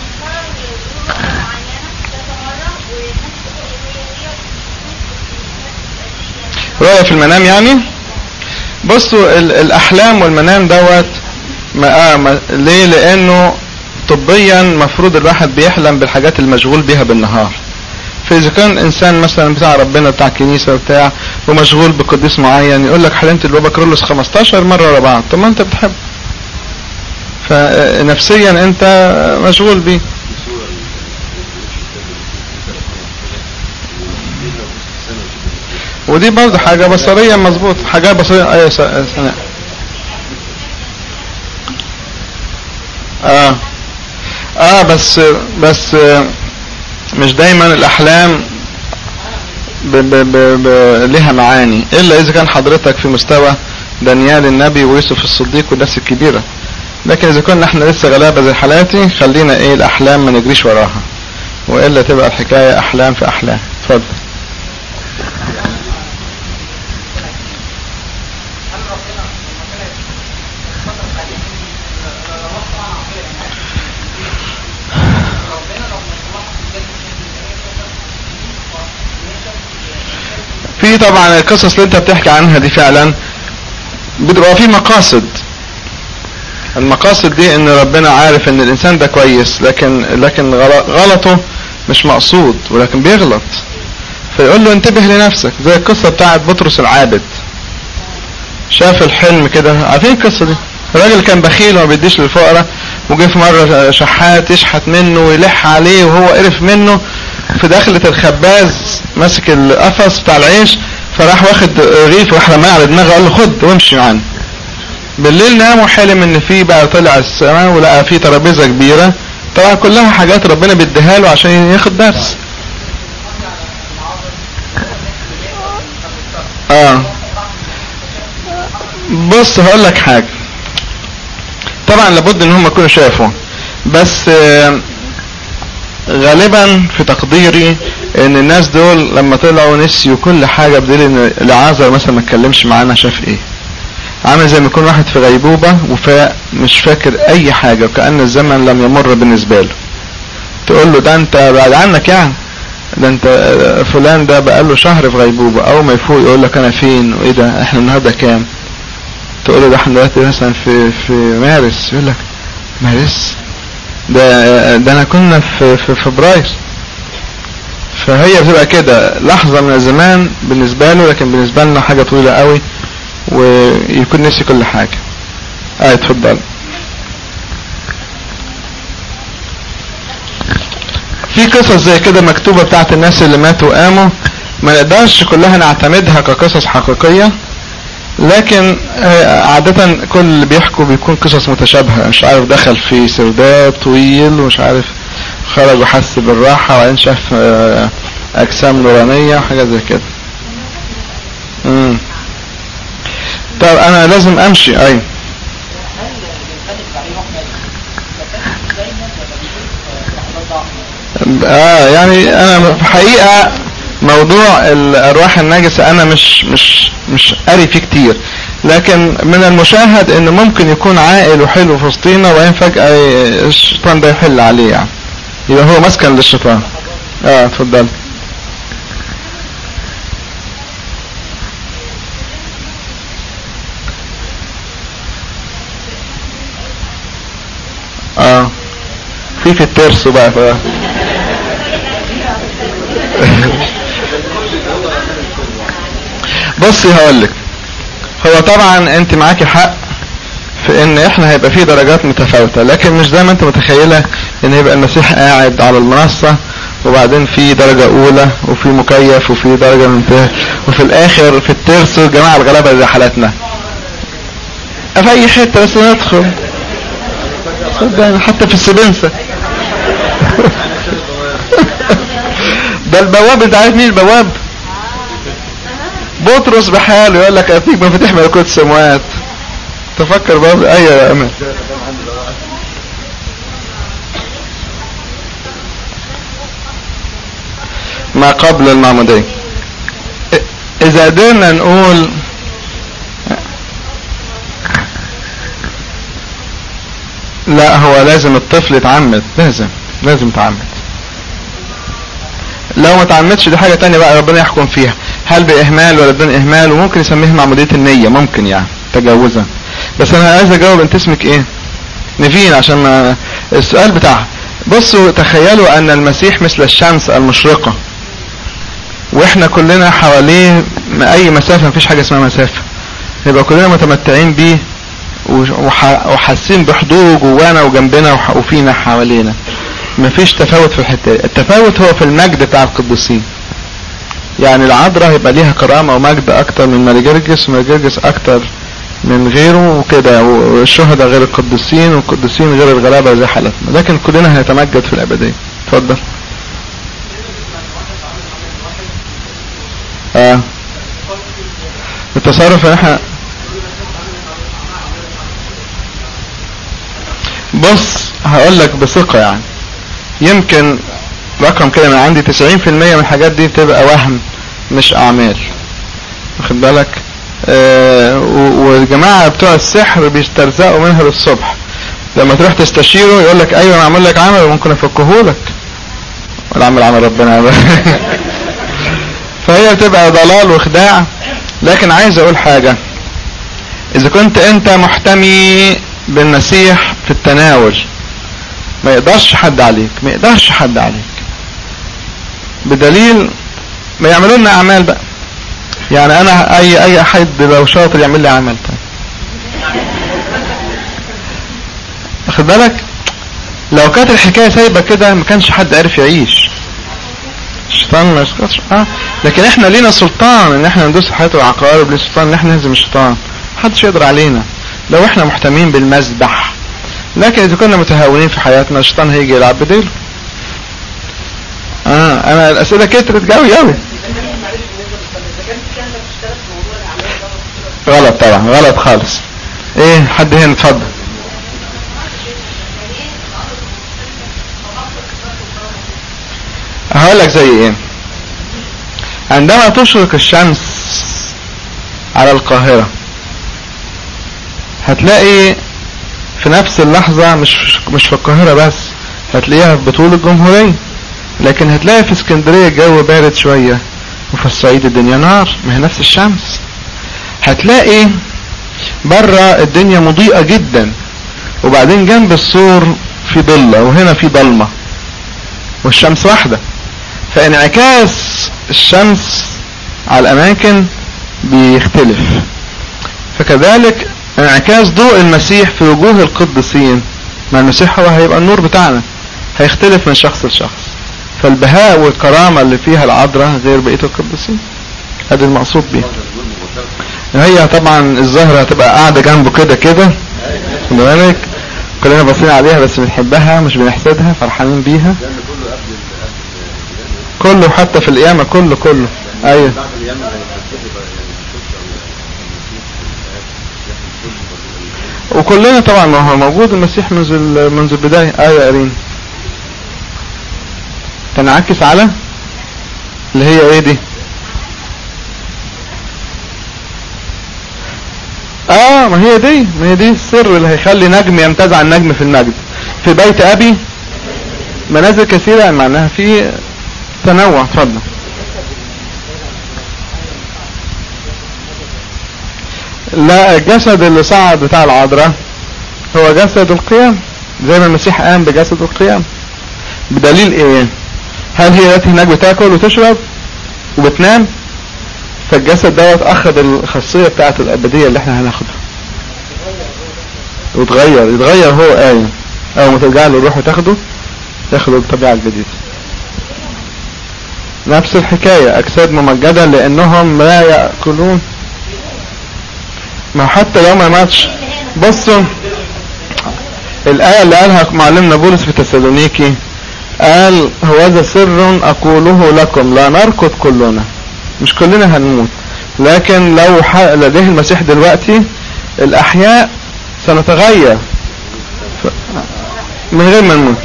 Speaker 1: رؤية في المنام يعني بصوا الاحلام والمنام دوت ما, آه ما ليه لانه طبيا مفروض الواحد بيحلم بالحاجات المشغول بيها بالنهار فاذا كان انسان مثلا بتاع ربنا بتاع كنيسة بتاع ومشغول بقديس معين يقول لك حلمت البابا كرولوس 15 مرة ورا بعض طب ما انت بتحب فنفسيا انت مشغول بيه ودي برضه حاجة بصرية مظبوط حاجة بصرية ايه سنة اه بس بس مش دايما الاحلام ب ب ب ب لها معاني الا اذا كان حضرتك في مستوى دانيال النبي ويوسف الصديق والناس الكبيرة لكن اذا كنا احنا لسه غلابة زي حالاتي خلينا ايه الاحلام ما نجريش وراها والا تبقى الحكاية احلام في احلام اتفضل في طبعا القصص اللي انت بتحكي عنها دي فعلا بتبقى في مقاصد المقاصد دي ان ربنا عارف ان الانسان ده كويس لكن لكن غلطه مش مقصود ولكن بيغلط فيقول له انتبه لنفسك زي القصة بتاعت بطرس العابد شاف الحلم كده عارفين القصة دي الراجل كان بخيل وما بيديش للفقراء وجه في مرة شحات يشحت منه ويلح عليه وهو قرف منه في داخلة الخباز ماسك القفص بتاع العيش فراح واخد رغيف وراح رماه على دماغه قال له خد وامشي معانا بالليل نام وحلم ان في بقى طلع السماء ولقى في ترابيزه كبيره طبعا كلها حاجات ربنا بيديها له عشان ياخد درس اه بص هقول لك حاجه طبعا لابد ان هم يكونوا شافوا بس آه غالبا في تقديري ان الناس دول لما طلعوا نسيوا كل حاجة بدليل ان العازر مثلا ما اتكلمش معانا شاف ايه عامل زي ما يكون واحد في غيبوبة وفاء مش فاكر اي حاجة وكأن الزمن لم يمر بالنسبة له تقول له ده انت بعد عنك يعني ده انت فلان ده بقاله شهر في غيبوبة اول ما يفوق يقول لك انا فين وايه ده احنا النهارده كام تقول له ده احنا دلوقتي مثلا في في مارس يقول لك مارس ده ده انا كنا في في فبراير فهي بتبقى كده لحظة من الزمان بالنسبة له لكن بالنسبة لنا حاجة طويلة قوي ويكون نسي كل حاجة اه اتفضل في قصص زي كده مكتوبة بتاعت الناس اللي ماتوا وقاموا ما نقدرش كلها نعتمدها كقصص حقيقية لكن عادة كل اللي بيحكوا بيكون قصص متشابهة مش عارف دخل في سرداب طويل ومش عارف خرج وحس بالراحة وبعدين شاف أجسام نورانية وحاجات زي كده امم طب أنا لازم أمشي أي اه يعني انا في حقيقة موضوع الارواح النجسة انا مش مش مش قاري فيه كتير لكن من المشاهد ان ممكن يكون عاقل وحلو في وسطينا وبعدين فجأة الشيطان ده يحل عليه يعني يبقى هو مسكن للشيطان اه اتفضل اه في في الترس بقى ف... بصي هقولك هو طبعا انت معاكي حق في ان احنا هيبقى في درجات متفاوتة لكن مش زي ما انت متخيلة ان يبقى المسيح قاعد على المنصة وبعدين في درجة اولى وفي مكيف وفي درجة منتهى وفي الاخر في الترس الجماعة الغلابة زي حالتنا في اي حتة بس ندخل صدقني حتى في السبنسة ده البواب انت عارف مين البواب بطرس بحاله يقول لك اتيك مفاتيح ملكوت السماوات تفكر باب ايوه يا امان ما قبل المعمودية اذا قدرنا نقول لا هو لازم الطفل يتعمد لازم لازم يتعمد لو ما تعمدش دي حاجة تانية بقى ربنا يحكم فيها هل بإهمال ولا بدون إهمال وممكن يسميها معمودية النية ممكن يعني تجاوزا بس أنا عايز أجاوب أنت اسمك إيه؟ نيفين عشان ما السؤال بتاعها بصوا تخيلوا أن المسيح مثل الشمس المشرقة وإحنا كلنا حواليه أي مسافة مفيش حاجة اسمها مسافة يبقى كلنا متمتعين بيه وحاسين بحضوره جوانا وجنبنا وفينا حوالينا مفيش تفاوت في الحته التفاوت هو في المجد بتاع القديسين يعني العذراء هيبقى ليها كرامة ومجد اكتر من ماري جرجس وماري جرجس اكتر من غيره وكده والشهداء غير القديسين والقديسين غير الغلابة زي حالتنا لكن كلنا هنتمجد في الأبدية اتفضل اه التصرف ان احنا بص هقول لك بثقة يعني يمكن رقم كده من عندي 90% من الحاجات دي بتبقى وهم مش اعمال واخد بالك آه والجماعة بتوع السحر بيسترزقوا منها للصبح لما تروح تستشيره يقول لك ايوه انا اعمل لك عمل وممكن افكه لك ولا عمل عمل ربنا فهي بتبقى ضلال وخداع لكن عايز اقول حاجة اذا كنت انت محتمي بالمسيح في التناول ما يقدرش حد عليك ما يقدرش حد عليك بدليل ما يعملوا لنا اعمال بقى يعني انا اي اي حد لو شاطر يعمل لي عمل طيب واخد بالك لو كانت الحكايه سايبه كده ما كانش حد عرف يعيش الشيطان ما يسقطش اه لكن احنا لينا سلطان ان احنا ندوس حياة العقارب لينا سلطان ان احنا نهزم الشيطان محدش يقدر علينا لو احنا محتمين بالمذبح لكن اذا كنا متهاونين في حياتنا الشيطان هيجي يلعب بديله اه انا الاسئله كترت قوي قوي غلط طبعا غلط خالص ايه حد هنا اتفضل هقول لك زي ايه عندما تشرق الشمس على القاهرة هتلاقي في نفس اللحظة مش مش في القاهرة بس هتلاقيها في بطول الجمهورية لكن هتلاقي في اسكندرية الجو بارد شوية وفي الصعيد الدنيا نار ما هي نفس الشمس هتلاقي بره الدنيا مضيئة جدا وبعدين جنب السور في ضلة وهنا في ضلمة والشمس واحدة فانعكاس الشمس على الاماكن بيختلف فكذلك انعكاس ضوء المسيح في وجوه القديسين ما المسيح هو هيبقى النور بتاعنا هيختلف من شخص لشخص فالبهاء والكرامة اللي فيها العذراء غير بقية القديسين هذا المقصود بيه هي طبعا الزهرة هتبقى قاعدة جنبه كده كده خد بالك كلنا باصين عليها بس بنحبها مش بنحسدها فرحانين بيها كله حتى في القيامة كله كله ايوه وكلنا طبعا ما هو موجود المسيح منذ منذ البداية ايوه يا رين تنعكس على اللي هي ايه دي اه ما هي دي ما هي دي السر اللي هيخلي نجم يمتاز عن نجم في المجد في بيت ابي منازل كثيرة معناها في تنوع اتفضل لا الجسد اللي صعد بتاع العذراء هو جسد القيام زي ما المسيح قام بجسد القيام بدليل ايه هل هي دلوقتي هناك بتاكل وتشرب وبتنام فالجسد دوت اخذ الخاصيه بتاعه الابديه اللي احنا هناخدها وتغير يتغير هو قايم اول ما ترجع له الروح وتاخده تاخد الطبيعه الجديده نفس الحكاية أجساد ممجدة لأنهم لا يأكلون ما حتى لو ما ماتش بصوا الآية اللي قالها معلمنا بولس في تسالونيكي قال هو سر أقوله لكم لا نركض كلنا مش كلنا هنموت لكن لو لديه المسيح دلوقتي الأحياء سنتغير من غير ما نموت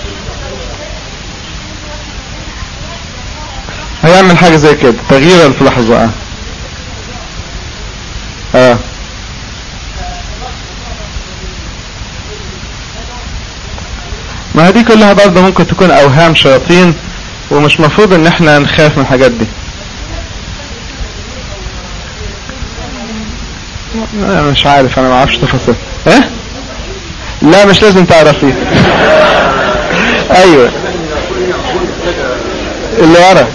Speaker 1: هيعمل حاجة زي كده تغييرا في لحظة اه اه ما هذه كلها برضه ممكن تكون اوهام شياطين ومش مفروض ان احنا نخاف من الحاجات دي انا مش عارف انا ما اعرفش تفاصيل ايه لا مش لازم تعرفيه ايوه اللي ورا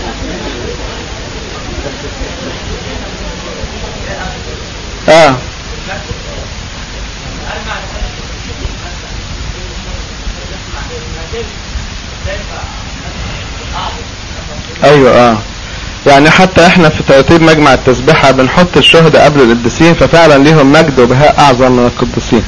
Speaker 1: اه ايوه اه يعني حتى احنا في ترتيب مجمع التسبيحة بنحط الشهداء قبل القديسين ففعلا ليهم مجد وبهاء اعظم من القديسين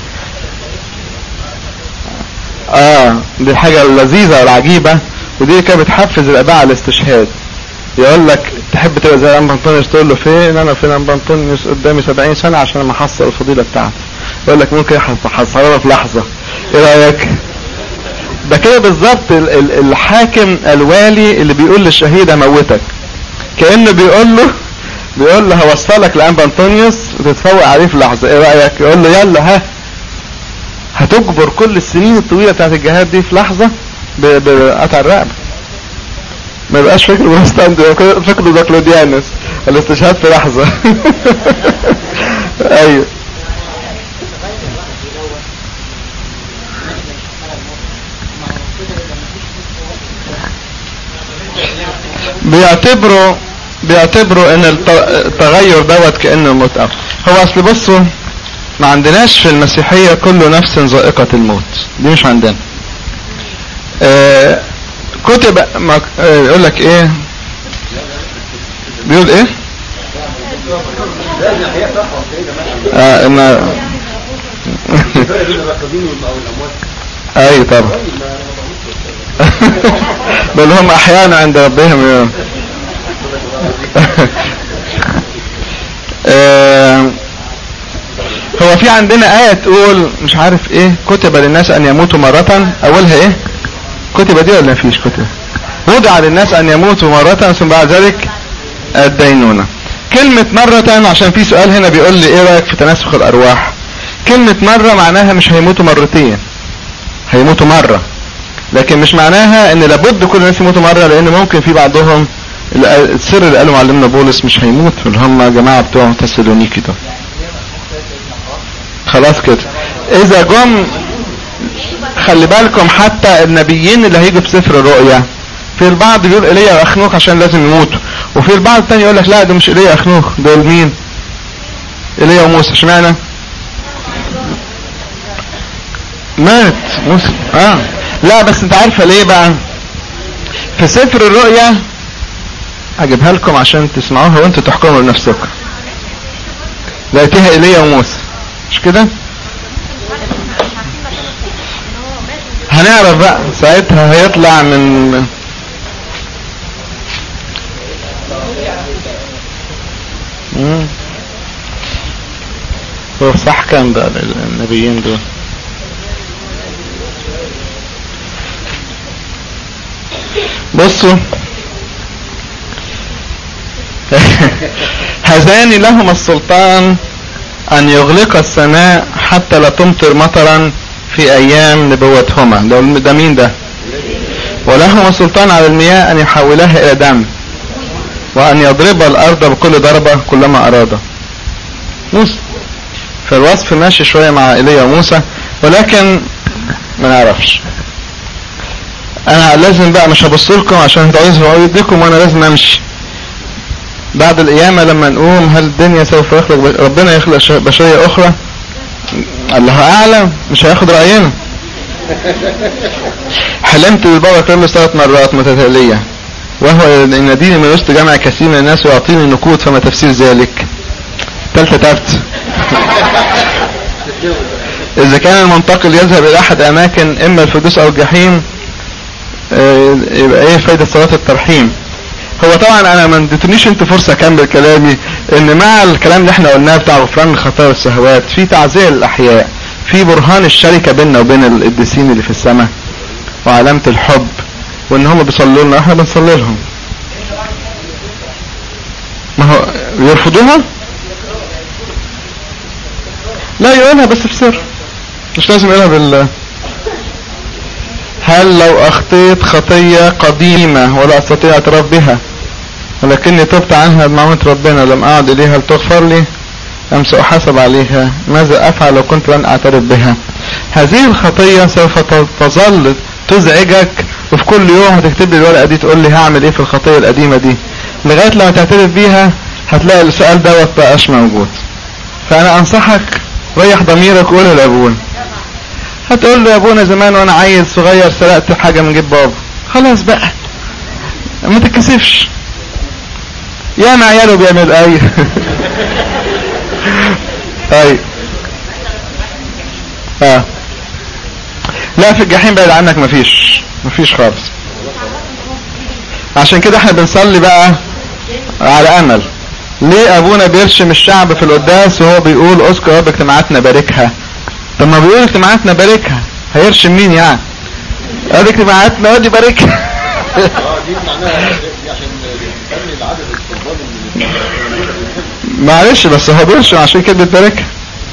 Speaker 1: اه دي الحاجة اللذيذة والعجيبة ودي كانت بتحفز الاباء على الاستشهاد يقول لك تحب تبقى زي ام انطونيوس تقول له فين انا فين ام انطونيوس قدامي 70 سنة عشان ما احصل الفضيلة بتاعتي يقول لك ممكن احصلها في لحظة ايه رأيك ده كده بالظبط الحاكم الوالي اللي بيقول للشهيد اموتك كانه بيقول له بيقول له هوصلك لانبا انطونيوس وتتفوق عليه في لحظه ايه رايك يقول له يلا ها هتجبر كل السنين الطويله بتاعت الجهاد دي في لحظه بقطع الرقبه ما يبقاش فكر مستند فكر دقلوديانوس الاستشهاد في لحظه ايوه بيعتبروا بيعتبروا ان التغير دوت كانه متأخر هو اصل بصوا ما عندناش في المسيحية كل نفس ذائقة الموت دي مش عندنا آه كتب آه يقول لك ايه بيقول ايه آه ما اي طبعا بل هم احيانا عند ربهم هو في عندنا آية تقول مش عارف ايه كتب للناس ان يموتوا مرة اولها ايه كتب دي ولا مفيش كتب وضع للناس ان يموتوا مرة ثم بعد ذلك الدينونة كلمة مرة عشان في سؤال هنا بيقول لي ايه رأيك في تناسخ الارواح كلمة مرة معناها مش هيموتوا مرتين هيموتوا مرة لكن مش معناها ان لابد كل الناس يموتوا مرة لان ممكن في بعضهم السر اللي قاله معلمنا بولس مش هيموت اللي هم جماعة بتوع تسالونيكي ده خلاص كده اذا جم خلي بالكم حتى النبيين اللي هيجوا في سفر الرؤيا في البعض بيقول ايليا واخنوخ عشان لازم يموتوا وفي البعض التاني يقول لك لا ده مش ايليا واخنوخ دول مين ايليا وموسى اشمعنى مات موسى اه لا بس انت عارفه ليه بقى في سفر الرؤيا اجيبها لكم عشان تسمعوها وانتوا تحكموا لنفسكم لقيتها ايليا وموسى مش كده هنعرف بقى ساعتها هيطلع من هو صح كان بقى النبيين دول بصوا هذان لهما السلطان ان يغلق السماء حتى لا تمطر مطرا في ايام نبوتهما ده, ده مين ده ولهما السلطان على المياه ان يحولها الى دم وان يضرب الارض بكل ضربة كلما اراد موسى فالوصف ماشي شوية مع ايليا وموسى ولكن ما نعرفش انا لازم بقى مش هبص لكم عشان تعوزوا ايديكم وانا لازم امشي بعد القيامة لما نقوم هل الدنيا سوف يخلق ربنا يخلق بشرية اخرى الله اعلم مش هياخد رأينا حلمت بالبابا كارلوس ثلاث مرات متتالية وهو يناديني من وسط جمع كثير من الناس ويعطيني نقود فما تفسير ذلك ثالثة تبت اذا كان المنتقل يذهب الى احد اماكن اما الفردوس او الجحيم يبقى ايه فايدة صلاة الترحيم هو طبعا انا ما اديتنيش انت فرصة اكمل كلامي ان مع الكلام اللي احنا قلناه بتاع غفران الخطايا والسهوات في تعزية للاحياء في برهان الشركة بيننا وبين القديسين اللي في السماء وعلامة الحب وان هم بيصلوا لنا احنا بنصلي لهم ما هو يرفضوها لا يقولها بس في سر مش لازم يقولها بال هل لو اخطيت خطية قديمة ولا استطيع اعتراف بها ولكني تبت عنها بمعونة ربنا لم اعد اليها لتغفر لي ام ساحاسب عليها ماذا افعل لو كنت لن اعترف بها هذه الخطية سوف تظل تزعجك وفي كل يوم هتكتب لي الورقة دي تقول لي هعمل ايه في الخطية القديمة دي لغاية لما تعترف بيها هتلاقي السؤال دوت بقاش موجود فانا انصحك ريح ضميرك وقولها لابونا هتقول له يا ابونا زمان وانا عيل صغير سرقت حاجة من جيب بابا خلاص بقى ما تتكسفش يا ما عياله بيعمل اي اي اه لا في الجحيم بعيد عنك مفيش مفيش خالص عشان كده احنا بنصلي بقى على امل ليه ابونا بيرشم الشعب في القداس وهو بيقول اذكر رب اجتماعاتنا باركها طب ما بيقول اجتماعاتنا باركها هيرشم مين يعني ادي اجتماعاتنا ودي باركها
Speaker 2: اه دي معناها دي عشان تقلل عدد الطلاب اللي
Speaker 1: معلش بس هو بيرشم عشان كده بتباركها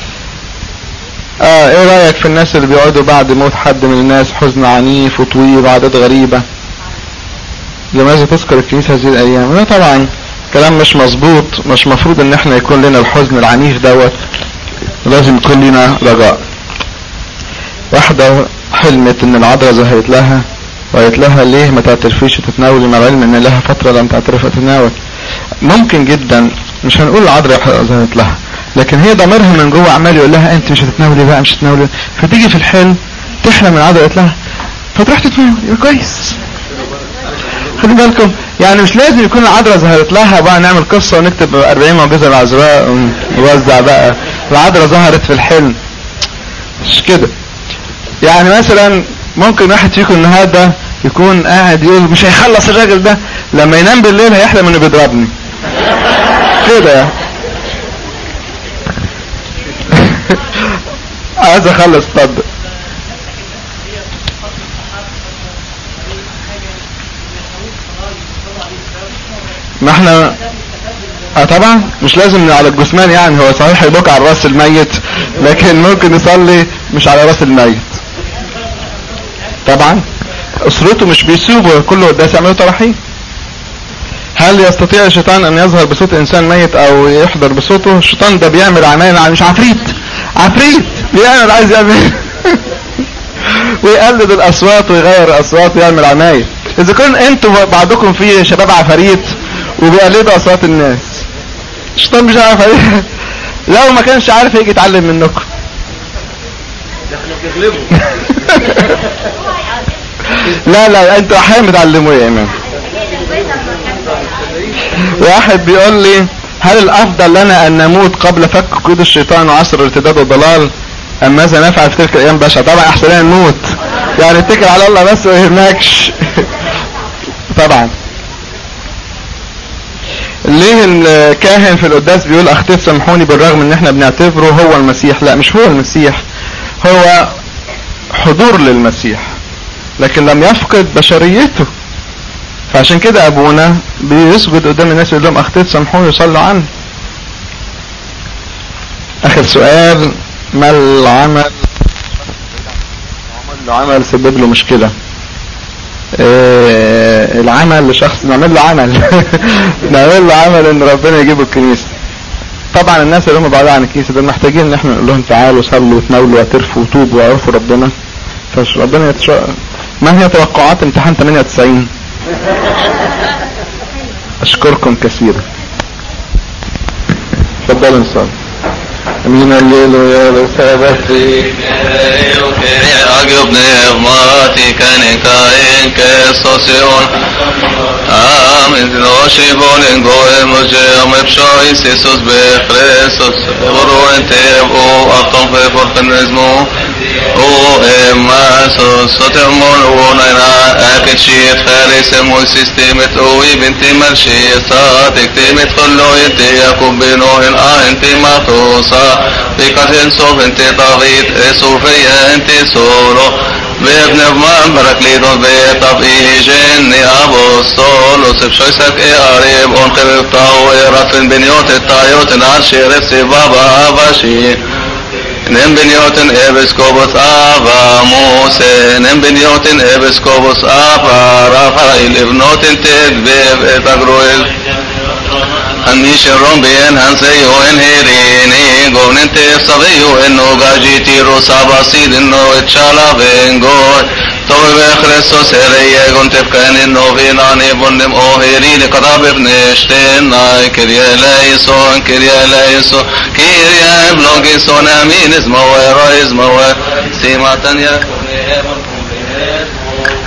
Speaker 1: اه ايه رأيك في الناس اللي بيقعدوا بعد موت حد من الناس حزن عنيف وطويل وعادات غريبة لماذا تذكر الكنيسة هذه الايام لا طبعا كلام مش مظبوط مش مفروض ان احنا يكون لنا الحزن العنيف دوت لازم يكون لنا رجاء واحدة حلمت ان العذراء ظهرت لها وقالت لها ليه ما تعترفيش وتتناولي مع العلم ان لها فترة لم تعترف وتتناول ممكن جدا مش هنقول العذراء ظهرت لها لكن هي ضميرها من جوه عمال يقول لها انت مش هتتناولي بقى مش هتتناولي فتيجي في الحلم تحلم العذراء قالت لها فتروح تتناول يبقى كويس خدوا بالكم يعني مش لازم يكون العذراء ظهرت لها بقى نعمل قصة ونكتب 40 معجزة العذراء ونوزع بقى العذراء ظهرت في الحلم مش كده يعني مثلا ممكن واحد فيكم النهارده يكون قاعد يقول مش هيخلص الراجل ده لما ينام بالليل هيحلم انه بيضربني كده يعني عايز اخلص اتفضل ما احنا اه طبعا مش لازم على الجثمان يعني هو صحيح يبكى على راس الميت لكن ممكن يصلي مش على راس الميت طبعا اسرته مش بيسوبوا كله قداس يعملوا تراحيم هل يستطيع الشيطان ان يظهر بصوت انسان ميت او يحضر بصوته الشيطان ده بيعمل عمال مش عفريت عفريت بيعمل عايز يعمل ويقلد الاصوات ويغير الاصوات ويعمل عمايل اذا كن انتوا بعضكم في شباب عفاريت وبيقلدوا اصوات الناس الشيطان مش عارف عليه لو ما كانش عارف يجي يتعلم منكم
Speaker 2: احنا بنغلبه
Speaker 1: لا لا انتوا احيانا بتعلموا يا امام واحد بيقول لي هل الافضل لنا ان نموت قبل فك قيود الشيطان وعصر الارتداد والضلال ام ماذا نفعل في تلك الايام باشا طبعا احسن لنا نموت يعني اتكل على الله بس ما يهمكش طبعا ليه الكاهن في القداس بيقول اختي سامحوني بالرغم ان احنا بنعتبره هو المسيح لا مش هو المسيح هو حضور للمسيح لكن لم يفقد بشريته فعشان كده ابونا بيسجد قدام الناس يقول لهم اختي سامحوني وصلوا عني اخر سؤال ما العمل عمل عمل سبب له مشكله آه العمل لشخص نعمل له عمل نعمل له عمل ان ربنا يجيبه الكنيسه طبعا الناس اللي هم بعاد عن الكنيسه دول محتاجين ان احنا نقول لهم تعالوا صلوا وتناولوا واعترفوا وتوبوا وعرفوا ربنا فربنا يتشاء ما هي توقعات امتحان 98 اشكركم كثيرا تفضلوا نصلي امين الليل يا رسالتي
Speaker 3: Agub pneumati kanikain ke sosion Amen Loshi bolin goem oje amep shois Jesus be Christos Boru entem o afton fe forten rezmo O emasos sotemon o naina akit shiet khalis mo sistemet o ibnti marshi sadik timet khullo yente yakub bino in a ente matosa Bikatin sof ente tagit esufriya ente solo بابن ابمان بركليدون بيتف ايجيني ابو الصول وسب شويسك اي قريب انقر الطاو رفن بنيوت الطايوت ناشي رفسي بابا اباشي نم بنيوتن ابسكوبوس ابا موسى نم بنيوتن ابسكوبوس ابا رافائيل ابنوتن تدبيب اتقرويل هنيش الرمبين هنسيو انهيريني قون انت صغيو انو قاجيتي روسا باسيد انو اتشالا بينغو تو بخريستوس هريه قون تفكان انو فيناني بنم اوهيرين قضاب ابن اشتين ناي كريا ليسون كريا ليسون كريا بلوغيسون امين اسمه ويرا اسمه سيما تنيا كوني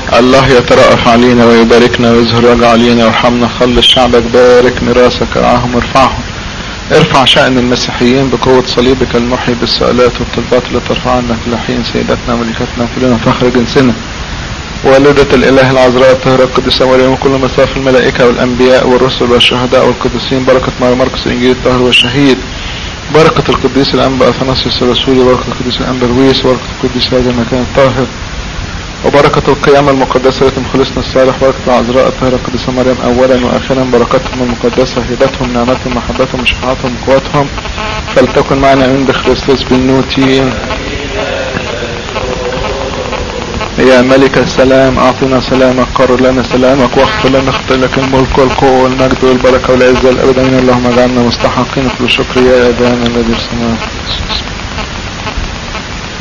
Speaker 1: الله يترأف علينا ويباركنا ويظهر وجه علينا وارحمنا خلص شعبك بارك ميراثك ارعاهم وارفعهم ارفع شأن المسيحيين بقوة صليبك المحيي بالسؤالات والطلبات اللي ترفع عنك الحين سيدتنا ملكتنا كلنا فخر جنسنا والدة الإله العذراء الطاهرة القديسة مريم وكل مصاف الملائكة والأنبياء والرسل والشهداء والقديسين بركة مار مركز الإنجيل الطاهر والشهيد بركة القديس الأنبا أثناسيوس الرسولي بركة القديس الأنبا لويس بركة القديس هذا المكان الطاهر وبركة القيامة المقدسة التي خلصنا الصالح بركة العذراء الطاهرة القديسة مريم أولا وآخرا بركتهم المقدسة هدتهم نعمتهم محبتهم شفاعتهم قوتهم فلتكن معنا من بخريستوس بالنوتي يا ملك السلام أعطنا سلامك قرر لنا سلامك واغفر لنا اخطئ لك الملك والقوة والمجد والبركة والعزة الأبد اللهم اجعلنا مستحقين كل شكر يا أبانا الذي في السماوات